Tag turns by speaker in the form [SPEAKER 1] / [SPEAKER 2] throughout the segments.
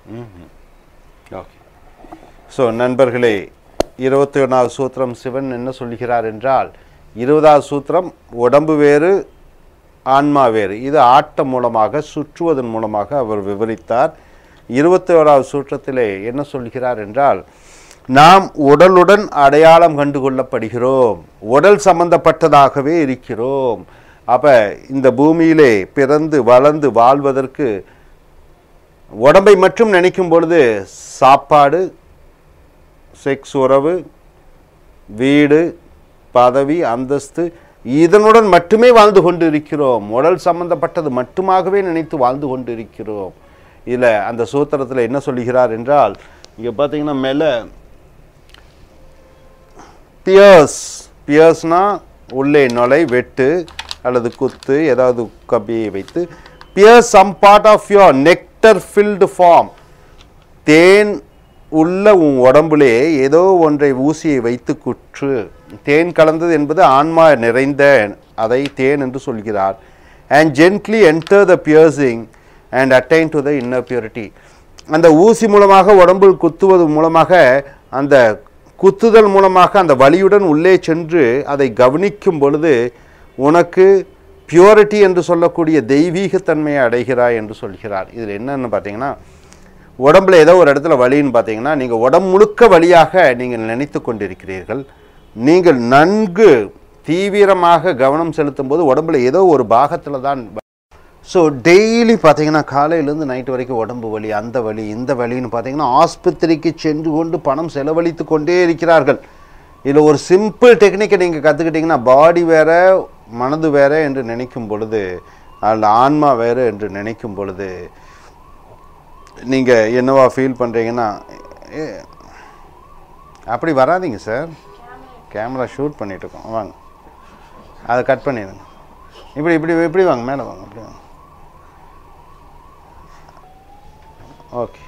[SPEAKER 1] Okay so நண்பர்களே இருபத்தி ஒன்றாவது சூத்திரம் சிவன் என்ன சொல்கிறார் என்றால் இருபதாவது சூத்திரம் உடம்பு வேறு ஆன்மா வேறு இது ஆட்டம் மூலமாக சுற்றுவதன் மூலமாக அவர் விவரித்தார் இருபத்தி ஓராவது சூற்றத்திலே என்ன சொல்கிறார் என்றால் நாம் உடலுடன் அடையாளம் கண்டு கொள்ளப்படுகிறோம் உடல் சம்பந்தப்பட்டதாகவே இருக்கிறோம் அப்போ இந்த பூமியிலே பிறந்து வளர்ந்து வாழ்வதற்கு உடம்பை மட்டும் நினைக்கும் பொழுது சாப்பாடு செக்ஸ் உறவு வீடு பதவி அந்தஸ்து இதனுடன் மட்டுமே வாழ்ந்து கொண்டு இருக்கிறோம் உடல் சம்பந்தப்பட்டது மட்டுமாகவே நினைத்து வாழ்ந்து கொண்டு இருக்கிறோம் இதில் அந்த சூத்திரத்தில் என்ன சொல்லுகிறார் என்றால் இங்கே பார்த்தீங்கன்னா மேலே பியர்ஸ் பியர்ஸ்னா உள்ளே நுழை வெட்டு அல்லது குத்து ஏதாவது கம்பியை வைத்து pierce some part of your nectar filled form தேன் உள்ள உன் உடம்புலே ஏதோ ஒன்றை ஊசியை வைத்து குற்று தேன் கலந்தது என்பது ஆன்மா நிறைந்த அதை தேன் என்று சொல்கிறார் and gently enter the piercing and attain to the inner purity அந்த ஊசி மூலமாக உடம்பில் குத்துவது மூலமாக அந்த குத்துதல் மூலமாக அந்த வலியுடன் உள்ளே சென்று அதை கவனிக்கும் பொழுது உனக்கு பியூரிட்டி என்று சொல்லக்கூடிய தெய்வீகத்தன்மையை அடைகிறாய் என்று சொல்கிறார் இதில் என்னன்னு பார்த்தீங்கன்னா உடம்புல ஏதோ ஒரு இடத்துல வலின்னு பார்த்தீங்கன்னா நீங்கள் உடம்பு முழுக்க வழியாக நீங்கள் நினைத்து கொண்டிருக்கிறீர்கள் நீங்கள் நன்கு தீவிரமாக கவனம் செலுத்தும் போது உடம்புல ஏதோ ஒரு பாகத்தில் தான் ஸோ டெய்லி பார்த்தீங்கன்னா காலையிலேருந்து நைட்டு வரைக்கும் உடம்பு வலி அந்த வலி இந்த வலின்னு பார்த்தீங்கன்னா ஆஸ்பத்திரிக்கு சென்று கொண்டு பணம் செலவழித்து கொண்டே இருக்கிறார்கள் இதில் ஒரு சிம்பிள் டெக்னிக்கை நீங்கள் கற்றுக்கிட்டிங்கன்னா பாடி வேற மனது வேற என்று நினைக்கும் பொழுது அதில் ஆன்மா வேறு என்று நினைக்கும் பொழுது நீங்கள் என்னவா ஃபீல் பண்ணுறீங்கன்னா ஏ- அப்படி வராதீங்க சார் கேமரா ஷூட் பண்ணிட்டு இருக்கோம் வாங்க அதை கட் பண்ணிடுங்க இப்படி இப்படி இப்படி வாங்க மேலே வாங்க அப்படி வாங்க ஓகே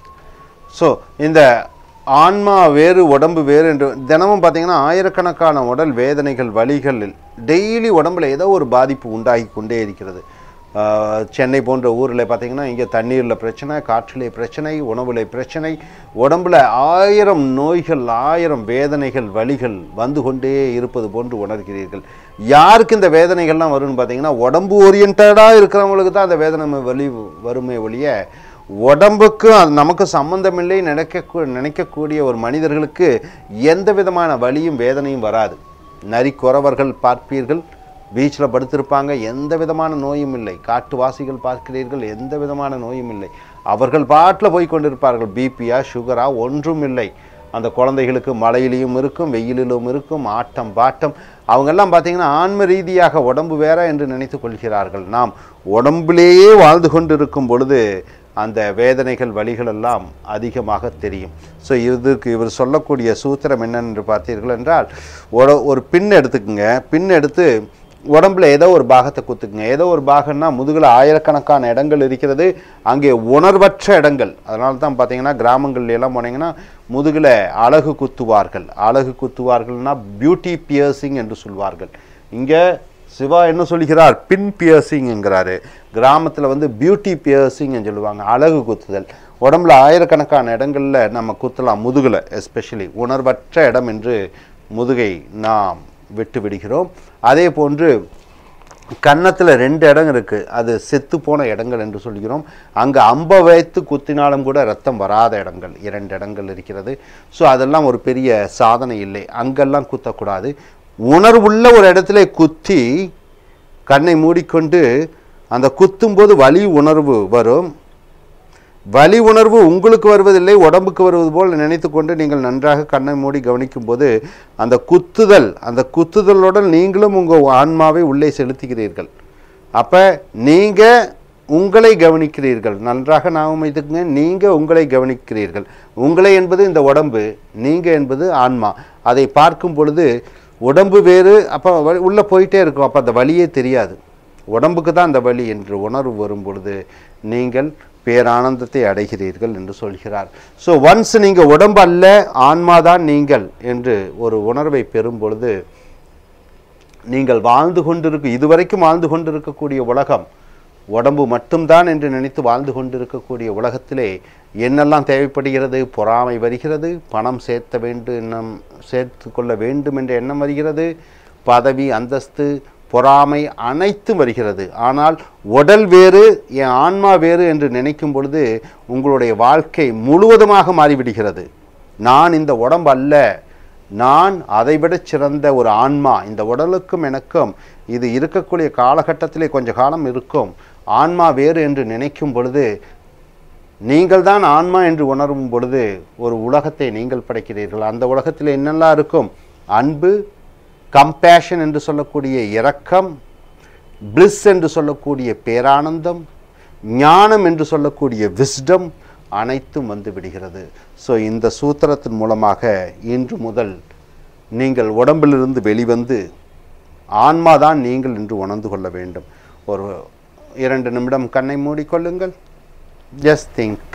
[SPEAKER 1] ஸோ இந்த ஆன்மா வேறு உடம்பு வேறு என்று தினமும் பார்த்தீங்கன்னா ஆயிரக்கணக்கான உடல் வேதனைகள் வலிகள் டெய்லி உடம்புல ஏதோ ஒரு பாதிப்பு உண்டாகி கொண்டே இருக்கிறது ஆஹ், சென்னை போன்ற ஊரில் பார்த்தீங்கன்னா இங்கே தண்ணீரில் பிரச்சனை காற்றிலே பிரச்சனை உணவுல பிரச்சனை உடம்புல ஆயிரம் நோய்கள் ஆயிரம் வேதனைகள் வலிகள் வந்து கொண்டே இருப்பது போன்று உணர்கிறீர்கள் யாருக்கு இந்த வேதனைகள்லாம் வரும்னு பார்த்தீங்கன்னா உடம்பு ஓரியன்டாக இருக்கிறவங்களுக்கு தான் அந்த வேதனை வலி வருமே ஒழிய உடம்புக்கு அது நமக்கு சம்பந்தமில்லை நினைக்க நினைக்கக்கூடிய ஒரு மனிதர்களுக்கு எந்த விதமான வலியும் வேதனையும் வராது நரிக்குறவர்கள் பார்ப்பீர்கள் பீச்சில் படுத்திருப்பாங்க எந்த விதமான நோயும் இல்லை காட்டுவாசிகள் பார்க்கிறீர்கள் எந்த விதமான நோயும் இல்லை அவர்கள் பாட்டில் போய் கொண்டிருப்பார்கள் பிபியா சுகரா ஒன்றும் இல்லை அந்த குழந்தைகளுக்கு மழையிலையும் இருக்கும் வெயிலிலும் இருக்கும் ஆட்டம் பாட்டம் அவங்கெல்லாம் பார்த்தீங்கன்னா ஆன்ம ரீதியாக உடம்பு வேற என்று நினைத்து கொள்கிறார்கள் நாம் உடம்பிலேயே வாழ்ந்து கொண்டிருக்கும் பொழுது அந்த வேதனைகள் வலிகள் எல்லாம் அதிகமாக தெரியும் ஸோ இதுக்கு இவர் சொல்லக்கூடிய சூத்திரம் என்னென்று பார்த்தீர்கள் என்றால் ஒரு ஒரு பின் எடுத்துக்குங்க பின் எடுத்து உடம்புல ஏதோ ஒரு பாகத்தை குத்துக்குங்க ஏதோ ஒரு பாகம்னா முதுகில் ஆயிரக்கணக்கான இடங்கள் இருக்கிறது அங்கே உணர்வற்ற இடங்கள் அதனால தான் பார்த்தீங்கன்னா கிராமங்கள்ல எல்லாம் போனீங்கன்னா முதுகில் அழகு குத்துவார்கள் அழகு குத்துவார்கள்னா பியூட்டி பியர்சிங் என்று சொல்வார்கள் இங்கே சிவா என்ன சொல்கிறார் பின் பியர்சிங் என்கிறாரு கிராமத்தில் வந்து பியூட்டி பியர்சிங் சொல்லுவாங்க அழகு குத்துதல் உடம்புல ஆயிரக்கணக்கான இடங்களில் நம்ம குத்தலாம் முதுகில் எஸ்பெஷலி உணர்வற்ற இடம் என்று முதுகை நாம் விட்டு விடுகிறோம் அதே போன்று கன்னத்தில் ரெண்டு இடம் இருக்குது அது செத்து போன இடங்கள் என்று சொல்கிறோம் அங்கே அம்பை வைத்து குத்தினாலும் கூட ரத்தம் வராத இடங்கள் இரண்டு இடங்கள் இருக்கிறது ஸோ அதெல்லாம் ஒரு பெரிய சாதனை இல்லை அங்கெல்லாம் குத்தக்கூடாது உணர்வுள்ள ஒரு இடத்துல குத்தி கண்ணை மூடிக்கொண்டு அந்த குத்தும்போது வலி உணர்வு வரும் வலி உணர்வு உங்களுக்கு வருவதில்லை உடம்புக்கு வருவது போல் நினைத்து கொண்டு நீங்கள் நன்றாக கண்ணை மூடி கவனிக்கும் போது அந்த குத்துதல் அந்த குத்துதலுடன் நீங்களும் உங்கள் ஆன்மாவை உள்ளே செலுத்துகிறீர்கள் அப்போ நீங்கள் உங்களை கவனிக்கிறீர்கள் நன்றாக ஞாபகம் வைத்துக்கங்க நீங்கள் உங்களை கவனிக்கிறீர்கள் உங்களை என்பது இந்த உடம்பு நீங்கள் என்பது ஆன்மா அதை பார்க்கும் பொழுது உடம்பு வேறு அப்போ உள்ளே போயிட்டே இருக்கும் அப்போ அந்த வலியே தெரியாது உடம்புக்கு தான் அந்த வலி என்று உணர்வு வரும் பொழுது நீங்கள் பேரானந்தத்தை அடைகிறீர்கள் என்று சொல்கிறார் ஸோ ஒன்ஸ் நீங்கள் உடம்பு அல்ல ஆன்மாதான் நீங்கள் என்று ஒரு உணர்வை பெறும் பொழுது நீங்கள் வாழ்ந்து கொண்டிருக்க இதுவரைக்கும் வாழ்ந்து கொண்டிருக்கக்கூடிய உலகம் உடம்பு மட்டும்தான் என்று நினைத்து வாழ்ந்து கொண்டிருக்கக்கூடிய உலகத்திலே என்னெல்லாம் தேவைப்படுகிறது பொறாமை வருகிறது பணம் சேர்த்த வேண்டும் எண்ணம் சேர்த்து கொள்ள வேண்டும் என்ற எண்ணம் வருகிறது பதவி அந்தஸ்து பொறாமை அனைத்தும் வருகிறது ஆனால் உடல் வேறு என் ஆன்மா வேறு என்று நினைக்கும் பொழுது உங்களுடைய வாழ்க்கை முழுவதுமாக மாறிவிடுகிறது நான் இந்த உடம்பு அல்ல நான் அதைவிட சிறந்த ஒரு ஆன்மா இந்த உடலுக்கும் எனக்கும் இது இருக்கக்கூடிய காலகட்டத்திலே கொஞ்ச காலம் இருக்கும் ஆன்மா வேறு என்று நினைக்கும் பொழுது நீங்கள் தான் ஆன்மா என்று உணரும் பொழுது ஒரு உலகத்தை நீங்கள் படைக்கிறீர்கள் அந்த உலகத்தில் என்னெல்லாம் இருக்கும் அன்பு கம்பேஷன் என்று சொல்லக்கூடிய இரக்கம் பிளிஸ் என்று சொல்லக்கூடிய பேரானந்தம் ஞானம் என்று சொல்லக்கூடிய விஸ்டம் அனைத்தும் வந்து விடுகிறது ஸோ இந்த சூத்திரத்தின் மூலமாக இன்று முதல் நீங்கள் உடம்பிலிருந்து வெளிவந்து ஆன்மாதான் நீங்கள் என்று உணர்ந்து கொள்ள வேண்டும் ஒரு இரண்டு நிமிடம் கண்ணை மூடிக்கொள்ளுங்கள் just think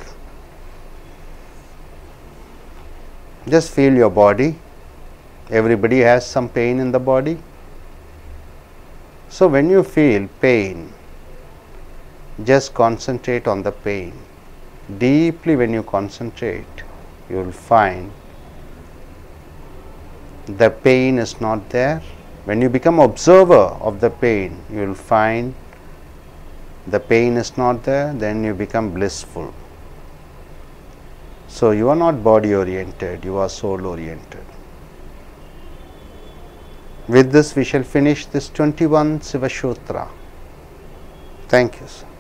[SPEAKER 1] just feel your body everybody has some pain in the body so when you feel pain just concentrate on the pain deeply when you concentrate you will find the pain is not there when you become observer of the pain you will find the pain is not there then you become blissful so you are not body oriented you are soul oriented with this, we shall finish this 21 Siva Shutra. Thank you. Sir.